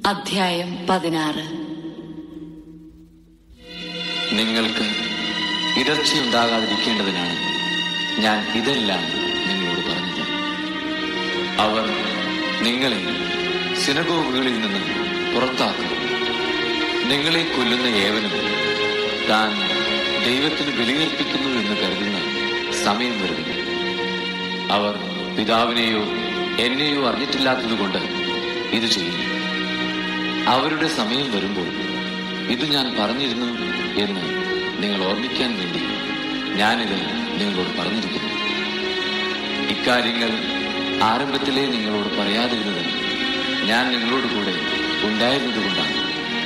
അധ്യായം പതിനാറ് നിങ്ങൾക്ക് ഇടർച്ചയുണ്ടാകാതിരിക്കേണ്ടതിനാണ് ഞാൻ ഇതെല്ലാം നിങ്ങളോട് പറഞ്ഞത് അവർ നിങ്ങളെ സിനഗോഗുകളിൽ നിന്ന് പുറത്താക്കും നിങ്ങളെ കൊല്ലുന്ന ഏവനും താൻ ദൈവത്തിന് ബലികൽപ്പിക്കുന്നു എന്ന് കരുതുന്ന സമയം വരുന്നു അവർ പിതാവിനെയോ എന്നെയോ അറിഞ്ഞിട്ടില്ലാത്തതുകൊണ്ട് ഇത് ചെയ്യുന്നു അവരുടെ സമയം വരുമ്പോൾ ഇത് ഞാൻ പറഞ്ഞിരുന്നു എന്ന് നിങ്ങൾ ഓർമ്മിക്കാൻ വേണ്ടി ഞാനിത് നിങ്ങളോട് പറഞ്ഞിരിക്കുന്നു ഇക്കാര്യങ്ങൾ ആരംഭത്തിലേ നിങ്ങളോട് പറയാതിരുന്നത് ഞാൻ നിങ്ങളോട് കൂടെ ഉണ്ടായിരുന്നതുകൊണ്ടാണ്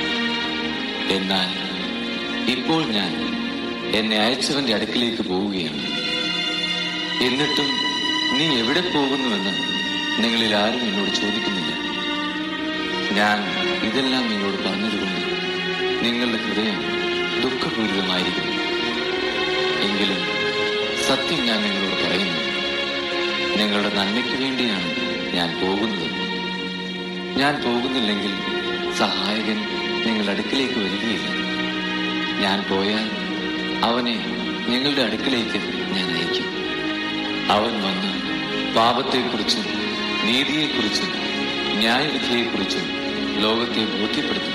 എന്നാൽ ഇപ്പോൾ ഞാൻ എന്നെ അയച്ചവന്റെ അടുക്കിലേക്ക് പോവുകയാണ് എന്നിട്ടും നീ എവിടെ പോകുന്നുവെന്ന് നിങ്ങളിൽ ആരും എന്നോട് ചോദിക്കുന്നില്ല ഞാൻ ഇതെല്ലാം നിങ്ങളോട് പറഞ്ഞതുകൊണ്ട് നിങ്ങളുടെ ഹൃദയം ദുഃഖപൂരിതമായിരിക്കുന്നു എങ്കിലും സത്യം ഞാൻ നിങ്ങളോട് പറയുന്നു നിങ്ങളുടെ നന്മയ്ക്ക് വേണ്ടിയാണ് ഞാൻ പോകുന്നത് ഞാൻ പോകുന്നില്ലെങ്കിൽ സഹായകൻ നിങ്ങളുടെ അടുക്കിലേക്ക് വരികയില്ല ഞാൻ പോയാൽ അവനെ നിങ്ങളുടെ അടുക്കിലേക്ക് ഞാൻ അയക്കും അവൻ വന്ന് പാപത്തെക്കുറിച്ചും നീതിയെക്കുറിച്ചും ന്യായവിധിയെക്കുറിച്ചും ലോകത്തെ ബോധ്യപ്പെടുത്തും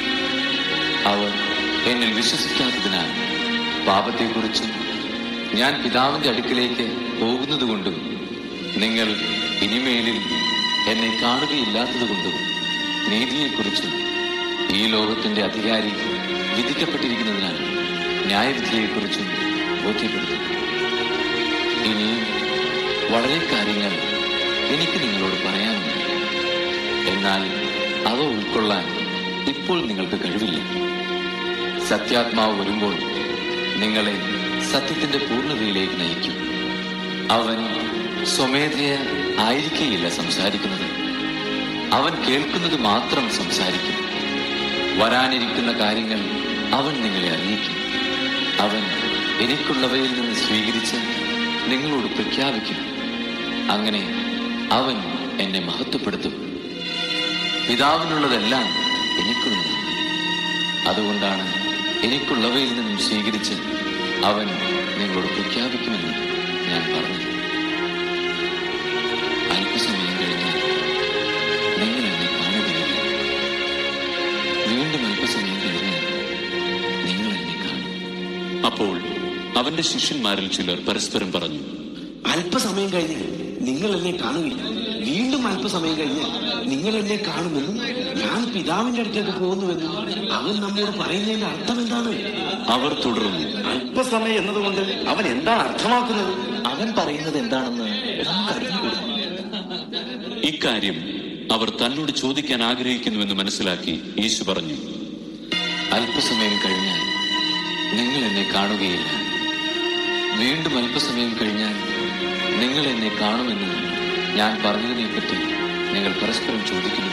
അവർ എന്നിൽ വിശ്വസിക്കാത്തതിനാൽ പാപത്തെക്കുറിച്ചും ഞാൻ പിതാവിന്റെ അടുക്കിലേക്ക് പോകുന്നതുകൊണ്ടും നിങ്ങൾ ഇനിമേലിൽ എന്നെ കാണുകയില്ലാത്തതുകൊണ്ടും നീതിയെക്കുറിച്ചും ഈ ലോകത്തിന്റെ അധികാരി വിധിക്കപ്പെട്ടിരിക്കുന്നതിനാൽ ന്യായവിധിയെക്കുറിച്ചും ബോധ്യപ്പെടുത്തും ഇനിയും വളരെ കാര്യങ്ങൾ എനിക്ക് നിങ്ങളോട് പറയാനുണ്ട് എന്നാൽ അവ ഉൾക്കൊള്ളാൻ ഇപ്പോൾ നിങ്ങൾക്ക് കഴിവില്ല സത്യാത്മാവ് വരുമ്പോൾ നിങ്ങളെ സത്യത്തിന്റെ പൂർണ്ണതയിലേക്ക് നയിക്കും അവൻ സ്വമേധയ ആയിരിക്കുകയില്ല സംസാരിക്കുന്നത് അവൻ കേൾക്കുന്നത് മാത്രം സംസാരിക്കും വരാനിരിക്കുന്ന കാര്യങ്ങൾ അവൻ നിങ്ങളെ അറിയിക്കും അവൻ എനിക്കുള്ളവയിൽ നിന്ന് സ്വീകരിച്ച് നിങ്ങളോട് പ്രഖ്യാപിക്കും അങ്ങനെ അവൻ എന്നെ മഹത്വപ്പെടുത്തും പിതാവിനുള്ളതെല്ലാം എനിക്കും അതുകൊണ്ടാണ് എനിക്കുള്ളവയിൽ നിന്നും സ്വീകരിച്ച് അവൻ നിങ്ങളോട് പ്രഖ്യാപിക്കുമെന്ന് ഞാൻ പറഞ്ഞു അല്പസമയം കഴിഞ്ഞാൽ നിങ്ങൾ എന്നെ കാണുകയില്ല വീണ്ടും അല്പസമയം കഴിഞ്ഞാൽ നിങ്ങൾ എന്നെ കാണും അപ്പോൾ അവന്റെ ശിഷ്യന്മാരിൽ ചിലർ പരസ്പരം പറഞ്ഞു അല്പസമയം കഴിഞ്ഞ് നിങ്ങൾ എന്നെ കാണുകയില്ല വീണ്ടും അല്പസമയം കഴിഞ്ഞ് നിങ്ങൾ എന്നെ കാണുമെന്നും ഞാൻ പിതാവിന്റെ അടുത്തേക്ക് പോകുന്നുവെന്നും അവൻ നമ്മോട് പറയുന്നതിന്റെ അർത്ഥം എന്താണ് അവർ തുടർന്നു അല്പസമയം എന്നതുകൊണ്ട് അവൻ എന്താണ് അർത്ഥമാക്കുന്നത് അവൻ പറയുന്നത് എന്താണെന്ന് നമുക്ക് അറിഞ്ഞുകൂടാ ഇക്കാര്യം അവർ തന്നോട് ചോദിക്കാൻ ആഗ്രഹിക്കുന്നുവെന്ന് മനസ്സിലാക്കി യേശു പറഞ്ഞു അല്പസമയം കഴിഞ്ഞാൽ നിങ്ങൾ എന്നെ കാണുകയില്ല വീണ്ടും അല്പസമയം കഴിഞ്ഞാൽ നിങ്ങൾ എന്നെ കാണുമെന്ന് ഞാൻ പറഞ്ഞതിനെപ്പറ്റി നിങ്ങൾ പരസ്പരം ചോദിക്കുന്നു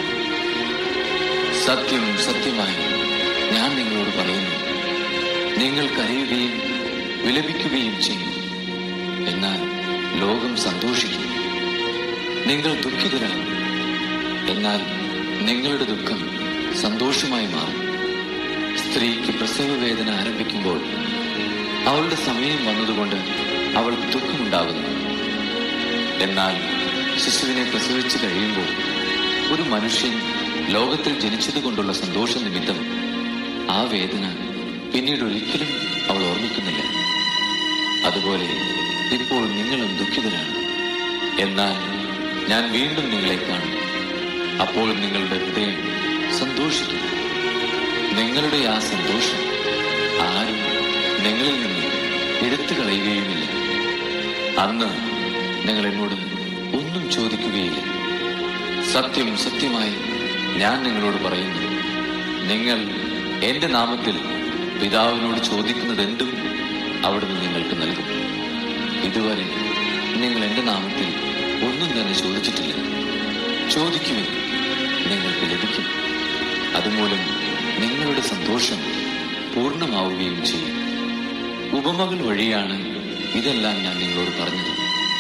സത്യം സത്യമായി ഞാൻ നിങ്ങളോട് പറയുന്നു നിങ്ങൾ കരയുകയും വിലപിക്കുകയും ചെയ്യും എന്നാൽ ലോകം സന്തോഷിക്കും നിങ്ങൾ ദുഃഖിതരാകും എന്നാൽ നിങ്ങളുടെ ദുഃഖം സന്തോഷമായി മാറും സ്ത്രീക്ക് പ്രസവ വേദന ആരംഭിക്കുമ്പോൾ അവളുടെ സമയം വന്നതുകൊണ്ട് അവൾക്ക് ദുഃഖമുണ്ടാകുന്നു എന്നാൽ ശിശുവിനെ പ്രസവിച്ചു കഴിയുമ്പോൾ ഒരു മനുഷ്യൻ ലോകത്തിൽ ജനിച്ചതുകൊണ്ടുള്ള സന്തോഷ നിമിത്തം ആ വേദന പിന്നീട് ഒരിക്കലും അവൾ ഓർമ്മിക്കുന്നില്ല അതുപോലെ ഇപ്പോൾ നിങ്ങളും ദുഃഖിതരാണ് എന്നാൽ ഞാൻ വീണ്ടും നിങ്ങളെ കാണും അപ്പോൾ നിങ്ങളുടെ ഹൃദയം സന്തോഷിക്കും നിങ്ങളുടെ ആ സന്തോഷം ആരും നിങ്ങളിൽ നിന്ന് എടുത്തു കളയുകയുമില്ല അന്ന് നിങ്ങൾ എന്നോട് ഒന്നും ചോദിക്കുകയില്ല സത്യം സത്യമായി ഞാൻ നിങ്ങളോട് പറയുന്നു നിങ്ങൾ എന്റെ നാമത്തിൽ പിതാവിനോട് ചോദിക്കുന്നതെന്തും അവിടുന്ന് നിങ്ങൾക്ക് നൽകും ഇതുവരെ നിങ്ങൾ എന്റെ നാമത്തിൽ ഒന്നും തന്നെ ചോദിച്ചിട്ടില്ല ചോദിക്കുവിൻ നിങ്ങൾക്ക് ലഭിക്കും അതുമൂലം നിങ്ങളുടെ സന്തോഷം പൂർണ്ണമാവുകയും ചെയ്യും ഉപമകൾ വഴിയാണ് ഇതെല്ലാം ഞാൻ നിങ്ങളോട് പറഞ്ഞത്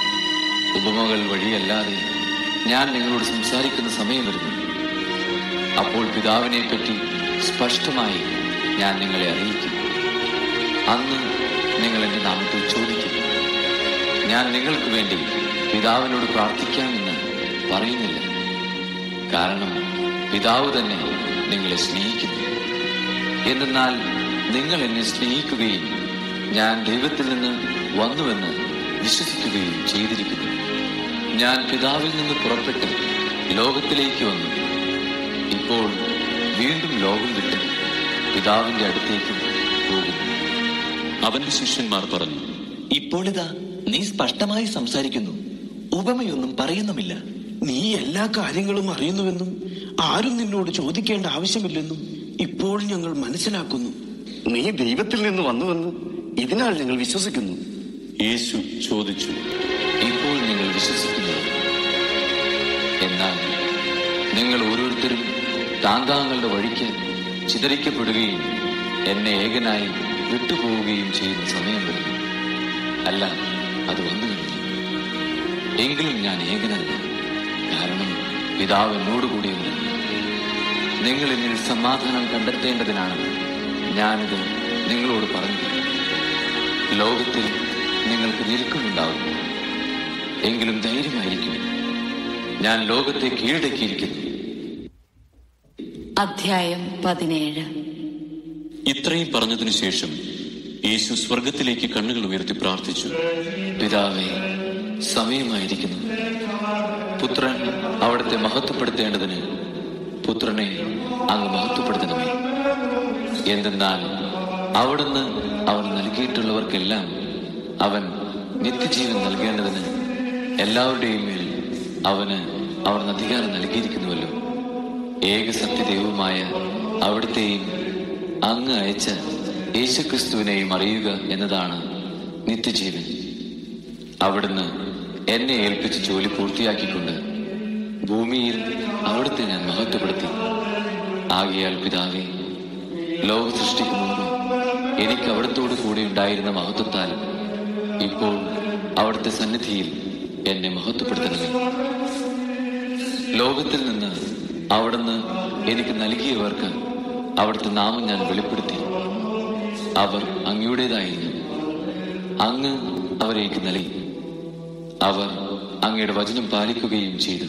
ഉപമകൾ വഴിയല്ലാതെ ഞാൻ നിങ്ങളോട് സംസാരിക്കുന്ന സമയം വരുന്നു അപ്പോൾ പിതാവിനെ പറ്റി സ്പഷ്ടമായി ഞാൻ നിങ്ങളെ അറിയിക്കും അന്ന് നിങ്ങൾ എന്റെ നാമത്തിൽ ചോദിക്കും ഞാൻ നിങ്ങൾക്ക് വേണ്ടി പിതാവിനോട് പ്രാർത്ഥിക്കാമെന്ന് പറയുന്നില്ല കാരണം പിതാവ് തന്നെ നിങ്ങളെ സ്നേഹിക്കുന്നു എന്തെന്നാൽ നിങ്ങൾ എന്നെ സ്നേഹിക്കുകയും ഞാൻ ദൈവത്തിൽ നിന്ന് വന്നുവെന്ന് വിശ്വസിക്കുകയും ചെയ്തിരിക്കുന്നു ഞാൻ പിതാവിൽ നിന്ന് പുറപ്പെട്ട് ലോകത്തിലേക്ക് വന്നു ഇപ്പോൾ വീണ്ടും ലോകം വിട്ട് പിതാവിന്റെ അടുത്തേക്കും പോകുന്നു അവന്റെ ശിഷ്യന്മാർ പറഞ്ഞു ഇപ്പോഴിതാ നീ സ്പഷ്ടമായി സംസാരിക്കുന്നു ഉപമയൊന്നും പറയുന്നുമില്ല നീ എല്ലാ കാര്യങ്ങളും അറിയുന്നുവെന്നും ആരും നിന്നോട് ചോദിക്കേണ്ട ആവശ്യമില്ലെന്നും ഇപ്പോൾ ഞങ്ങൾ മനസ്സിലാക്കുന്നു നീ ദൈവത്തിൽ നിന്ന് വന്നുവെന്ന് ഇതിനാൽ ഞങ്ങൾ വിശ്വസിക്കുന്നു യേശു ചോദിച്ചു ഇപ്പോൾ നിങ്ങൾ വിശ്വസിക്കുന്നത് എന്നാൽ നിങ്ങൾ ഓരോരുത്തരും താന്താങ്ങളുടെ വഴിക്ക് ചിതറിക്കപ്പെടുകയും എന്നെ ഏകനായി വിട്ടുപോവുകയും ചെയ്യുന്ന സമയം വരുന്നു അല്ല അത് വന്നു കഴിഞ്ഞു എങ്കിലും ഞാൻ ഏകനല്ല കാരണം പിതാവ് എന്നോടുകൂടിയുണ്ട് നിങ്ങൾ എന്നിൽ സമാധാനം കണ്ടെത്തേണ്ടതിനാണ് ഞാനിത് നിങ്ങളോട് പറഞ്ഞത് ലോകത്തിൽ നിങ്ങൾക്ക് ഞെരുക്കമുണ്ടാവും എങ്കിലും ധൈര്യമായിരിക്കും ഞാൻ ലോകത്തെ കീഴടക്കിയിരിക്കുന്നു അധ്യായം പതിനേഴ് ഇത്രയും പറഞ്ഞതിനു ശേഷം യേശു സ്വർഗത്തിലേക്ക് കണ്ണുകൾ ഉയർത്തി പ്രാർത്ഥിച്ചു പിതാവേ സമയമായിരിക്കുന്നു പുത്രൻ അവിടുത്തെ മഹത്വപ്പെടുത്തേണ്ടതിന് പുത്രനെ അങ്ങ് മഹത്വപ്പെടുത്തണമേ എന്തെന്നാൽ അവിടുന്ന് അവൻ നൽകിയിട്ടുള്ളവർക്കെല്ലാം അവൻ നിത്യജീവൻ നൽകേണ്ടതിന് എല്ലാവരുടെയും മേൽ അവന് അവിടുന്ന് അധികാരം നൽകിയിരിക്കുന്നുവല്ലോ ഏക സത്യദൈവമായ അവിടുത്തെയും അങ്ങ് അയച്ച യേശുക്രിസ്തുവിനെയും അറിയുക എന്നതാണ് നിത്യജീവൻ അവിടുന്ന് എന്നെ ഏൽപ്പിച്ച് ജോലി പൂർത്തിയാക്കിക്കൊണ്ട് ഭൂമിയിൽ അവിടുത്തെ ഞാൻ മഹത്വപ്പെടുത്തി ആകയാൽ പിതാവേ ലോക സൃഷ്ടിക്ക് മുമ്പ് എനിക്ക് അവിടത്തോട് കൂടെ ഉണ്ടായിരുന്ന മഹത്വത്താൽ ഇപ്പോൾ അവിടുത്തെ സന്നിധിയിൽ എന്നെ മഹത്വപ്പെടുത്തണമേ ലോകത്തിൽ നിന്ന് അവിടുന്ന് എനിക്ക് നൽകിയവർക്ക് അവിടുത്തെ നാമം ഞാൻ വെളിപ്പെടുത്തി അവർ അങ്ങയുടേതായിരുന്നു അങ്ങ് അവരേക്ക് നൽകി അവർ അങ്ങയുടെ വചനം പാലിക്കുകയും ചെയ്തു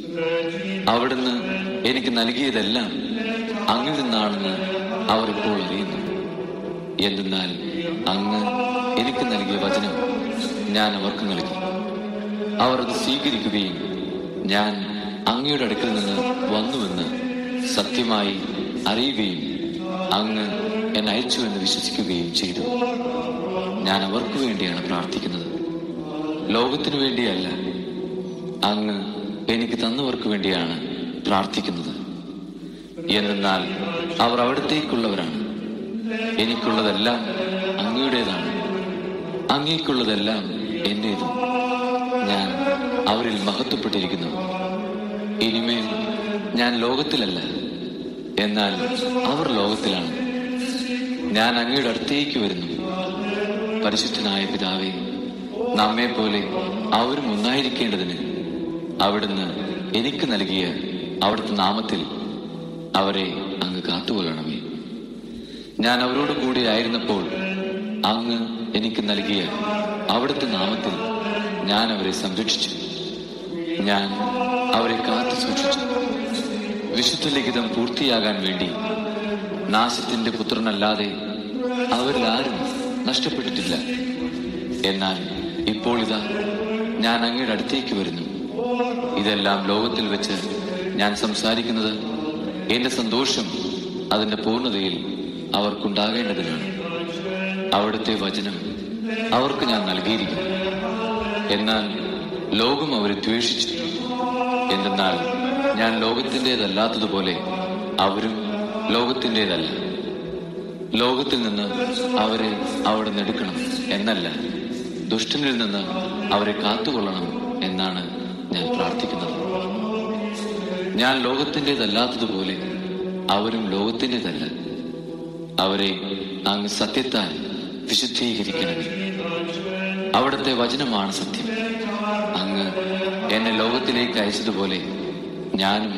അവിടുന്ന് എനിക്ക് നൽകിയതെല്ലാം അങ്ങിൽ നിന്നാണെന്ന് അവർ ഇപ്പോൾ അറിയുന്നു എന്തെന്നാൽ അങ്ങ് എനിക്ക് നൽകിയ വചനം ഞാൻ അവർക്ക് നൽകി അവർ അത് സ്വീകരിക്കുകയും ഞാൻ അങ്ങയുടെ അടുക്കൽ നിന്ന് വന്നുവെന്ന് സത്യമായി അറിയുകയും അങ്ങ് എന്നെ അയച്ചുവെന്ന് വിശ്വസിക്കുകയും ചെയ്തു ഞാൻ അവർക്ക് വേണ്ടിയാണ് പ്രാർത്ഥിക്കുന്നത് ലോകത്തിനു വേണ്ടിയല്ല അങ്ങ് എനിക്ക് തന്നവർക്ക് വേണ്ടിയാണ് പ്രാർത്ഥിക്കുന്നത് എന്തെന്നാൽ അവർ അവിടത്തേക്കുള്ളവരാണ് എനിക്കുള്ളതെല്ലാം അങ്ങയുടേതാണ് അങ്ങേക്കുള്ളതെല്ലാം എന്റേതും ഞാൻ അവരിൽ മഹത്വപ്പെട്ടിരിക്കുന്നു ഇനിമേൽ ഞാൻ ലോകത്തിലല്ല എന്നാൽ അവർ ലോകത്തിലാണ് ഞാൻ അങ്ങയുടെ അടുത്തേക്ക് വരുന്നു പരിശുദ്ധനായ പിതാവേ നമ്മെ പോലെ അവരും ഒന്നായിരിക്കേണ്ടതിന് അവിടുന്ന് എനിക്ക് നൽകിയ അവിടുത്തെ നാമത്തിൽ അവരെ അങ്ങ് കാത്തുകൊള്ളണമേ ഞാൻ അവരോട് കൂടെ ആയിരുന്നപ്പോൾ അങ്ങ് എനിക്ക് നൽകിയ അവിടുത്തെ നാമത്തിൽ ഞാൻ അവരെ സംരക്ഷിച്ചു ഞാൻ അവരെ കാത്തു സൂക്ഷിച്ചു വിശുദ്ധ ലിഖിതം പൂർത്തിയാകാൻ വേണ്ടി നാശത്തിന്റെ പുത്രനല്ലാതെ അവരിൽ ആരും നഷ്ടപ്പെട്ടിട്ടില്ല എന്നാൽ ഇപ്പോൾ ഇതാ ഞാൻ അങ്ങയുടെ അടുത്തേക്ക് വരുന്നു ഇതെല്ലാം ലോകത്തിൽ വെച്ച് ഞാൻ സംസാരിക്കുന്നത് എന്റെ സന്തോഷം അതിന്റെ പൂർണ്ണതയിൽ അവർക്കുണ്ടാകേണ്ടതിനാണ് അവിടുത്തെ വചനം അവർക്ക് ഞാൻ നൽകിയിരിക്കുന്നു എന്നാൽ ലോകം അവരെ ദ്വേഷിച്ചു എന്തെന്നാൽ ഞാൻ ലോകത്തിൻ്റെതല്ലാത്തതുപോലെ അവരും ലോകത്തിൻ്റെതല്ല ലോകത്തിൽ നിന്ന് അവരെ അവിടെ എടുക്കണം എന്നല്ല ദുഷ്ടനിൽ നിന്ന് അവരെ കാത്തുകൊള്ളണം എന്നാണ് ഞാൻ പ്രാർത്ഥിക്കുന്നത് ഞാൻ ലോകത്തിൻ്റെതല്ലാത്തതുപോലെ അവരും ലോകത്തിൻ്റെതല്ല അവരെ അങ്ങ് സത്യത്താൽ വിശുദ്ധീകരിക്കണമേ അവിടുത്തെ വചനമാണ് സത്യം അങ്ങ് എന്നെ ലോകത്തിലേക്ക് അയച്ചതുപോലെ ഞാനും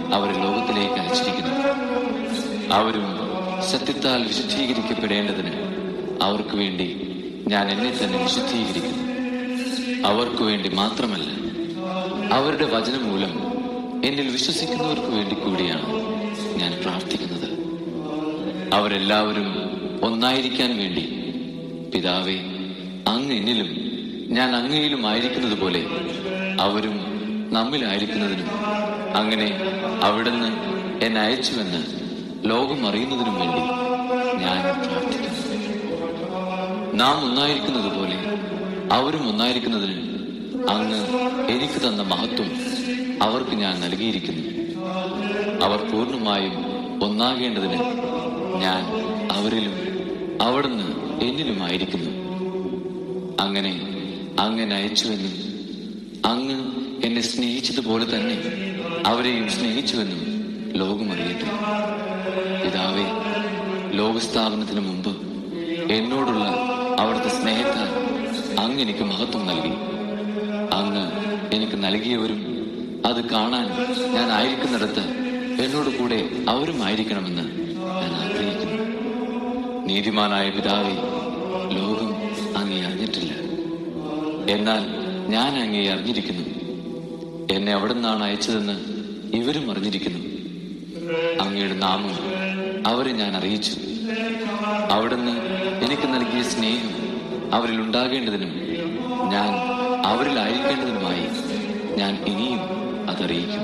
അവരെ ലോകത്തിലേക്ക് അയച്ചിരിക്കുന്നു അവരും സത്യത്താൽ വിശുദ്ധീകരിക്കപ്പെടേണ്ടതിന് അവർക്ക് വേണ്ടി ഞാൻ എന്നെ തന്നെ വിശുദ്ധീകരിക്കുന്നു അവർക്ക് വേണ്ടി മാത്രമല്ല അവരുടെ വചനം മൂലം എന്നിൽ വിശ്വസിക്കുന്നവർക്ക് വേണ്ടി കൂടിയാണ് ഞാൻ പ്രാർത്ഥിക്കുന്നത് അവരെല്ലാവരും ഒന്നായിരിക്കാൻ വേണ്ടി പിതാവേ അങ്ങ് എന്നിലും ഞാൻ അങ്ങയിലും ആയിരിക്കുന്നത് പോലെ അവരും നമ്മിലായിരിക്കുന്നതിനും അങ്ങനെ അവിടുന്ന് എന്നെ അയച്ചുവെന്ന് ലോകം അറിയുന്നതിനും വേണ്ടി ഞാൻ പ്രാർത്ഥിക്കുന്നു നാം ഒന്നായിരിക്കുന്നത് പോലെ അവരും ഒന്നായിരിക്കുന്നതിന് അങ്ങ് എനിക്ക് തന്ന മഹത്വം അവർക്ക് ഞാൻ നൽകിയിരിക്കുന്നു അവർ പൂർണ്ണമായും ഒന്നാകേണ്ടതിന് ഞാൻ അവരിലും അവിടുന്ന് എന്നിലുമായിരിക്കുന്നു അങ്ങനെ അങ്ങനെ അയച്ചുവെന്നും അങ്ങ് എന്നെ സ്നേഹിച്ചതുപോലെ തന്നെ അവരെയും സ്നേഹിച്ചുവെന്നും ലോകം അറിയട്ടെ പിതാവേ ലോകസ്ഥാപനത്തിന് മുമ്പ് എന്നോടുള്ള അവിടുത്തെ സ്നേഹത്താൽ അങ്ങ് എനിക്ക് മഹത്വം നൽകി അങ്ങ് എനിക്ക് നൽകിയവരും അത് കാണാൻ ഞാൻ ആയിരിക്കുന്നിടത്ത് എന്നോട് കൂടെ അവരും ആയിരിക്കണമെന്ന് ഞാൻ ആഗ്രഹിക്കുന്നു നീതിമാനായ പിതാവെ ലോകം അങ്ങേ അറിഞ്ഞിട്ടില്ല എന്നാൽ ഞാൻ അങ്ങേ അറിഞ്ഞിരിക്കുന്നു എന്നെ അവിടെ നിന്നാണ് അയച്ചതെന്ന് ഇവരും അറിഞ്ഞിരിക്കുന്നു അങ്ങയുടെ നാമം അവരെ ഞാൻ അറിയിച്ചു അവിടുന്ന് എനിക്ക് നൽകിയ സ്നേഹം അവരിൽ ഉണ്ടാകേണ്ടതിനും ഞാൻ അവരിലായിരിക്കേണ്ടതിനുമായി ഞാൻ ഇനിയും അതറിയിക്കും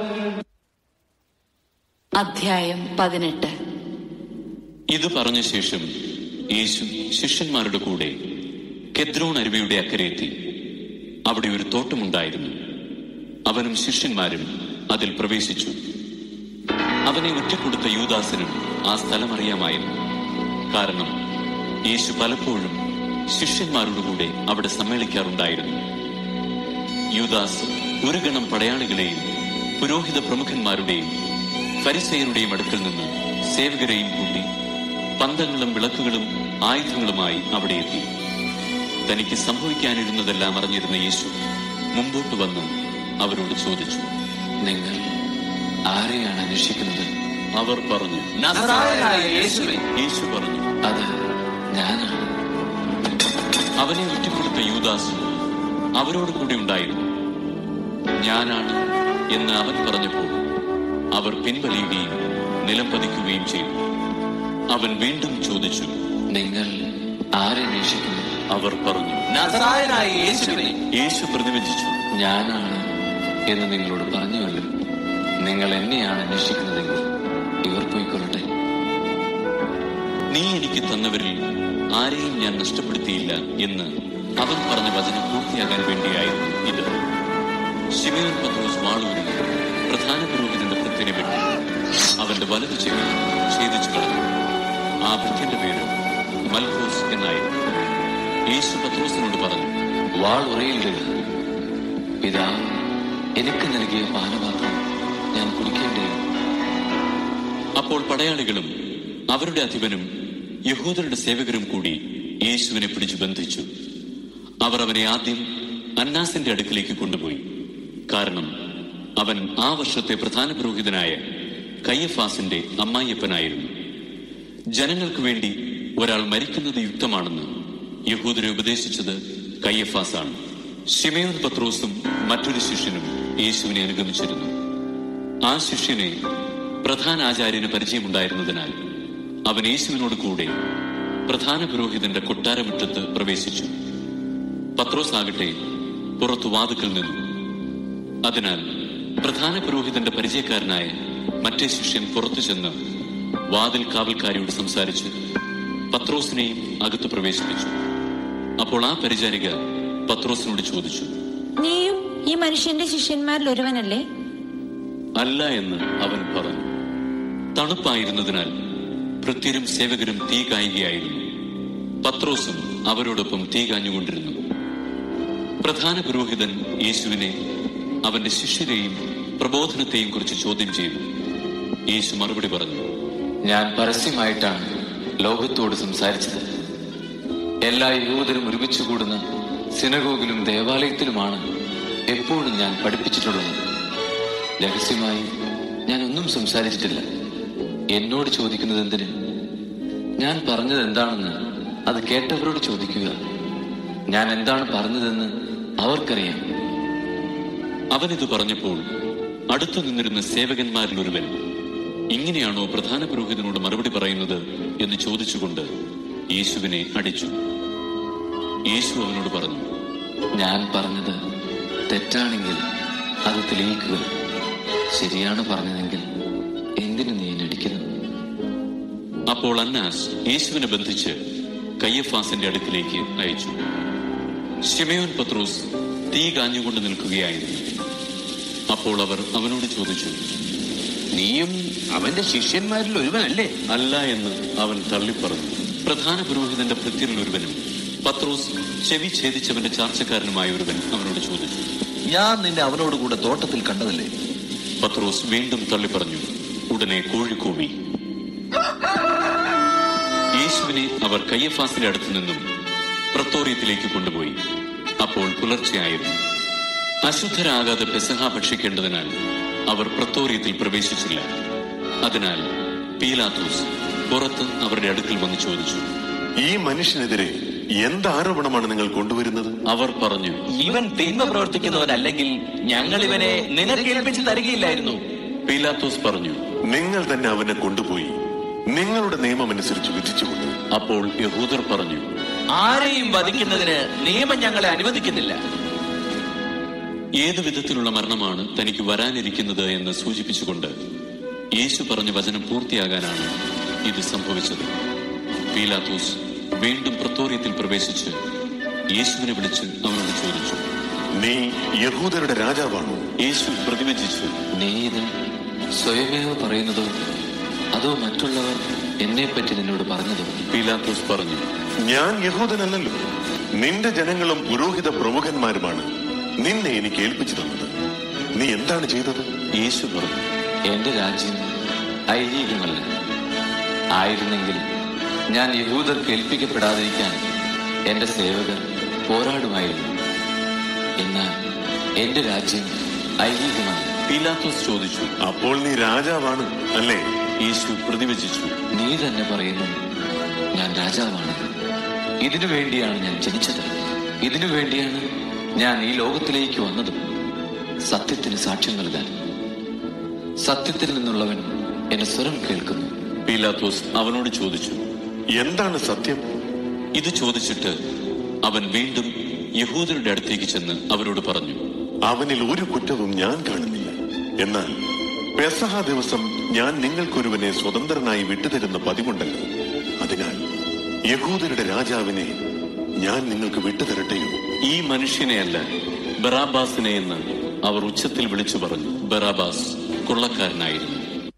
അധ്യായം പതിനെട്ട് ഇത് പറഞ്ഞ ശേഷം യേശു ശിഷ്യന്മാരുടെ കൂടെ കെദ്രോൺ അരുവിയുടെ അക്കരെയെത്തി അവിടെ ഒരു തോട്ടമുണ്ടായിരുന്നു അവനും ശിഷ്യന്മാരും അതിൽ പ്രവേശിച്ചു അവനെ ഒറ്റക്കൊടുത്ത യൂദാസിനും ആ സ്ഥലം അറിയാമായിരുന്നു കാരണം യേശു പലപ്പോഴും ശിഷ്യന്മാരോടുകൂടെ അവിടെ സമ്മേളിക്കാറുണ്ടായിരുന്നു യൂദാസ് ഒരു ഗണം പടയാളികളെയും പുരോഹിത പ്രമുഖന്മാരുടെയും ഫരിസയരുടെയും അടുക്കൽ നിന്ന് സേവകരെയും കൂട്ടി പന്തങ്ങളും വിളക്കുകളും ആയുധങ്ങളുമായി അവിടെ എത്തി തനിക്ക് സംഭവിക്കാനിരുന്നതെല്ലാം അറിഞ്ഞിരുന്ന യേശു മുമ്പോട്ട് വന്ന് അവരോട് ചോദിച്ചു നിങ്ങൾ ആരെയാണ് അന്വേഷിക്കുന്നത് അവർ പറഞ്ഞു നസറായനായ യേശുവേ യേശു പറഞ്ഞു അത് ഞാനാണ് അവനെ ഒറ്റക്കൊടുത്ത യൂദാസ് അവരോട് കൂടെ ഉണ്ടായിരുന്നു ഞാനാണ് എന്ന് അവൻ പറഞ്ഞപ്പോൾ അവർ പിൻവലിയുകയും നിലം പതിക്കുകയും ചെയ്തു അവൻ വീണ്ടും ചോദിച്ചു നിങ്ങൾ ആരെ അന്വേഷിക്കുന്നു അവർ പറഞ്ഞു നസറായനായ യേശുവേ യേശു പ്രതിവചിച്ചു ഞാനാണ് എന്ന് നിങ്ങളോട് പറഞ്ഞുവല്ലോ നിങ്ങൾ എന്നെയാണ് അന്വേഷിക്കുന്നതെങ്കിൽ ഇവർ പോയിക്കൊള്ളട്ടെ നീ എനിക്ക് തന്നവരിൽ ആരെയും ഞാൻ നഷ്ടപ്പെടുത്തിയില്ല എന്ന് അവൻ പറഞ്ഞ വചനം പൂർത്തിയാകാൻ വേണ്ടിയായിരുന്നു ഇത് ശിവയൻ പത്രോസ് വാളൂരിൽ പ്രധാന പുരോഹിതന്റെ ഭൃത്യനെ വെട്ടി അവന്റെ വലതു ചെവി ഛേദിച്ചു കളഞ്ഞു ആ ഭൃത്യന്റെ പേര് മൽഹോസ് എന്നായിരുന്നു യേശു പത്രോസിനോട് പറഞ്ഞു വാൾ ഉറയിലിടുക പിതാ എനിക്ക് നൽകിയ പാനപാത്രം ഞാൻ കുടിക്കേണ്ടത് അപ്പോൾ പടയാളികളും അവരുടെ അധിപനും യഹൂദരുടെ സേവകരും കൂടി യേശുവിനെ പിടിച്ചു ബന്ധിച്ചു അവർ അവനെ ആദ്യം അന്നാസിന്റെ അടുക്കിലേക്ക് കൊണ്ടുപോയി കാരണം അവൻ ആ വർഷത്തെ പ്രധാന പുരോഹിതനായ കയ്യഫാസിന്റെ അമ്മായിയപ്പനായിരുന്നു ജനങ്ങൾക്ക് വേണ്ടി ഒരാൾ മരിക്കുന്നത് യുക്തമാണെന്ന് യഹൂദരെ ഉപദേശിച്ചത് കയ്യഫാസാണ് ഷിമയോൻ പത്രോസും മറ്റൊരു ശിഷ്യനും യേശുവിനെ അനുഗമിച്ചിരുന്നു ആ ശിഷ്യനെ പ്രധാന ആചാര്യന് പരിചയമുണ്ടായിരുന്നതിനാൽ അവൻ യേശുവിനോട് കൂടെ പ്രധാന പുരോഹിതന്റെ കൊട്ടാരമുറ്റത്ത് പ്രവേശിച്ചു പത്രോസ് ആകട്ടെ പുറത്തു വാതുക്കൽ നിന്നു അതിനാൽ പ്രധാന പുരോഹിതന്റെ പരിചയക്കാരനായ മറ്റേ ശിഷ്യൻ പുറത്തു ചെന്ന് വാതിൽ കാവൽക്കാരിയോട് സംസാരിച്ച് പത്രോസിനെയും അകത്ത് പ്രവേശിപ്പിച്ചു അപ്പോൾ ആ പരിചാരിക പത്രോസിനോട് ചോദിച്ചു നീയും ഈ മനുഷ്യന്റെ ശിഷ്യന്മാരിൽ ഒരുവനല്ലേ അല്ല എന്ന് അവൻ പറഞ്ഞു തണുപ്പായിരുന്നതിനാൽ ഭൃത്യരും സേവകരും തീ കായുകയായിരുന്നു പത്രോസും അവരോടൊപ്പം തീ കാഞ്ഞുകൊണ്ടിരുന്നു പ്രധാന പുരോഹിതൻ യേശുവിനെ അവന്റെ ശിഷ്യരെയും പ്രബോധനത്തെയും കുറിച്ച് ചോദ്യം ചെയ്തു യേശു മറുപടി പറഞ്ഞു ഞാൻ പരസ്യമായിട്ടാണ് ലോകത്തോട് സംസാരിച്ചത് എല്ലാ യഹൂദരും ഒരുമിച്ച് കൂടുന്ന സിനഗോഗിലും ദേവാലയത്തിലുമാണ് എപ്പോഴും ഞാൻ പഠിപ്പിച്ചിട്ടുള്ളത് രഹസ്യമായി ഞാൻ ഒന്നും സംസാരിച്ചിട്ടില്ല എന്നോട് ചോദിക്കുന്നത് എന്തിന് ഞാൻ പറഞ്ഞത് എന്താണെന്ന് അത് കേട്ടവരോട് ചോദിക്കുക ഞാൻ എന്താണ് പറഞ്ഞതെന്ന് അവർക്കറിയാം അവനിത് പറഞ്ഞപ്പോൾ അടുത്തു നിന്നിരുന്ന സേവകന്മാരിൽ ഒരുവൻ ഇങ്ങനെയാണോ പ്രധാന പുരോഹിതനോട് മറുപടി പറയുന്നത് എന്ന് ചോദിച്ചുകൊണ്ട് യേശുവിനെ അടിച്ചു യേശു അവനോട് പറഞ്ഞു ഞാൻ പറഞ്ഞത് തെറ്റാണെങ്കിൽ അത് തെളിയിക്കുക ശരിയാണ് പറഞ്ഞതെങ്കിൽ എന്തിനു നീ എന്നെ അടിക്കുന്നു അപ്പോൾ അന്നാസ് യേശുവിനെ ബന്ധിച്ച് കയ്യഫാസിന്റെ അടുക്കിലേക്ക് അയച്ചു ഷിമയോൻ പത്രോസ് തീ കാഞ്ഞുകൊണ്ട് നിൽക്കുകയായിരുന്നു അപ്പോൾ അവർ അവനോട് ചോദിച്ചു നീയും അവന്റെ ശിഷ്യന്മാരിൽ ഒരുവനല്ലേ അല്ല എന്ന് അവൻ തള്ളിപ്പറഞ്ഞു പ്രധാന പുരോഹിതന്റെ ഭൃത്യരിൽ ഒരുവനും പത്രോസ് ചെവി ഛേദിച്ചവന്റെ ചാർച്ചക്കാരനുമായ ഒരുവൻ അവനോട് ചോദിച്ചു ഞാൻ നിന്നെ അവനോട് കൂടെ തോട്ടത്തിൽ കണ്ടതല്ലേ പത്രോസ് വീണ്ടും തള്ളിപ്പറഞ്ഞു ഉടനെ കോഴി കൂവി യേശുവിനെ അവർ കയ്യഫാസിന്റെ അടുത്തു നിന്നും പ്രത്തോറിയത്തിലേക്ക് കൊണ്ടുപോയി അപ്പോൾ പുലർച്ചെയായിരുന്നു അശുദ്ധരാകാതെ പെസഹ ഭക്ഷിക്കേണ്ടതിനാൽ അവർ പ്രത്തോറിയത്തിൽ പ്രവേശിച്ചില്ല അതിനാൽ പീലാത്തോസ് പുറത്ത് അവരുടെ അടുക്കൽ വന്ന് ചോദിച്ചു ഈ മനുഷ്യനെതിരെ എന്ത് ആരോപണമാണ് നിങ്ങൾ കൊണ്ടുവരുന്നത് അവർ പറഞ്ഞു ഇവൻ തിന്മ പ്രവർത്തിക്കുന്നവനല്ലെങ്കിൽ ഞങ്ങൾ ഇവനെ നിനക്കേൽപ്പിച്ച് തരികയില്ലായിരുന്നു പീലാത്തോസ് പറഞ്ഞു നിങ്ങൾ തന്നെ അവനെ കൊണ്ടുപോയി നിങ്ങളുടെ നിയമമനുസരിച്ച് വിധിച്ചുകൊണ്ട് അപ്പോൾ യഹൂദർ പറഞ്ഞു ആരെയും വധിക്കുന്നതിന് നിയമം ഞങ്ങളെ അനുവദിക്കുന്നില്ല ഏതു വിധത്തിലുള്ള മരണമാണ് തനിക്ക് വരാനിരിക്കുന്നത് എന്ന് സൂചിപ്പിച്ചുകൊണ്ട് യേശു പറഞ്ഞ വചനം പൂർത്തിയാകാനാണ് ഇത് സംഭവിച്ചത് പീലാത്തോസ് വീണ്ടും പ്രത്തോറിയത്തിൽ പ്രവേശിച്ച് യേശുവിനെ വിളിച്ച് അവനോട് ചോദിച്ചു നീ യഹൂദരുടെ രാജാവാണോ യേശു പ്രതിവചിച്ചു നീ ഇത് സ്വയമേവ പറയുന്നതോ അതോ മറ്റുള്ളവർ എന്നെപ്പറ്റി നിന്നോട് പറഞ്ഞതോ പീലാത്തോസ് പറഞ്ഞു ഞാൻ യഹൂദനല്ലല്ലോ നിന്റെ ജനങ്ങളും പുരോഹിത പ്രമുഖന്മാരുമാണ് നിന്നെ എനിക്ക് ഏൽപ്പിച്ചു തന്നത് നീ എന്താണ് ചെയ്തത് യേശു പറഞ്ഞു എന്റെ രാജ്യം ഐഹികമല്ല ആയിരുന്നെങ്കിൽ ഞാൻ യഹൂദർക്ക് ഏൽപ്പിക്കപ്പെടാതിരിക്കാൻ എന്റെ സേവകർ പോരാടുമായിരുന്നു എന്നാൽ എന്റെ രാജ്യം ഐഹികമാണ് പീലാത്തോസ് ചോദിച്ചു അപ്പോൾ നീ രാജാവാണ് അല്ലേ യേശു പ്രതിവചിച്ചു നീ തന്നെ പറയുന്നു ഞാൻ രാജാവാണ് ഇതിനു വേണ്ടിയാണ് ഞാൻ ജനിച്ചത് ഇതിനു വേണ്ടിയാണ് ഞാൻ ഈ ലോകത്തിലേക്ക് വന്നതും സത്യത്തിന് സാക്ഷ്യം നൽകാൻ സത്യത്തിൽ നിന്നുള്ളവൻ എന്റെ സ്വരം കേൾക്കുന്നു പീലാത്തോസ് അവനോട് ചോദിച്ചു എന്താണ് സത്യം ഇത് ചോദിച്ചിട്ട് അവൻ വീണ്ടും യഹൂദരുടെ അടുത്തേക്ക് ചെന്ന് അവരോട് പറഞ്ഞു അവനിൽ ഒരു കുറ്റവും ഞാൻ കാണുന്നില്ല എന്നാൽ പെസഹ ദിവസം ഞാൻ നിങ്ങൾക്കൊരുവനെ സ്വതന്ത്രനായി വിട്ടുതരുന്ന പതിവുണ്ടല്ലോ അതിനാൽ യഹൂദരുടെ രാജാവിനെ ഞാൻ നിങ്ങൾക്ക് വിട്ടുതരട്ടെയോ ഈ മനുഷ്യനെയല്ല ബറാബാസിനെ എന്ന് അവർ ഉച്ചത്തിൽ വിളിച്ചു പറഞ്ഞു ബറാബാസ് കൊള്ളക്കാരനായിരുന്നു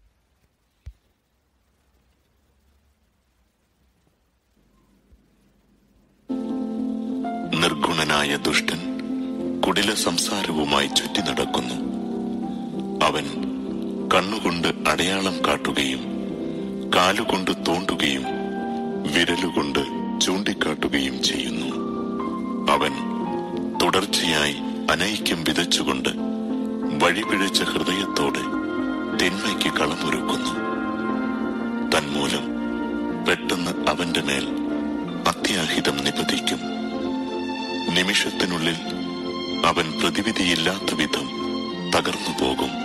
നിർഗുണനായ ദുഷ്ടൻ കുടില സംസാരവുമായി ചുറ്റി നടക്കുന്നു അവൻ കണ്ണുകൊണ്ട് അടയാളം കാട്ടുകയും കാലുകൊണ്ട് തോണ്ടുകയും വിരലുകൊണ്ട് ചൂണ്ടിക്കാട്ടുകയും ചെയ്യുന്നു അവൻ തുടർച്ചയായി അനൈക്യം വിതച്ചുകൊണ്ട് വഴിപിഴച്ച ഹൃദയത്തോടെ തിന്മയ്ക്ക് കളമൊരുക്കുന്നു തന്മൂലം പെട്ടെന്ന് അവന്റെ മേൽ അത്യാഹിതം നിപതിക്കും നിമിഷത്തിനുള്ളിൽ അവൻ പ്രതിവിധിയില്ലാത്ത വിധം തകർന്നു പോകും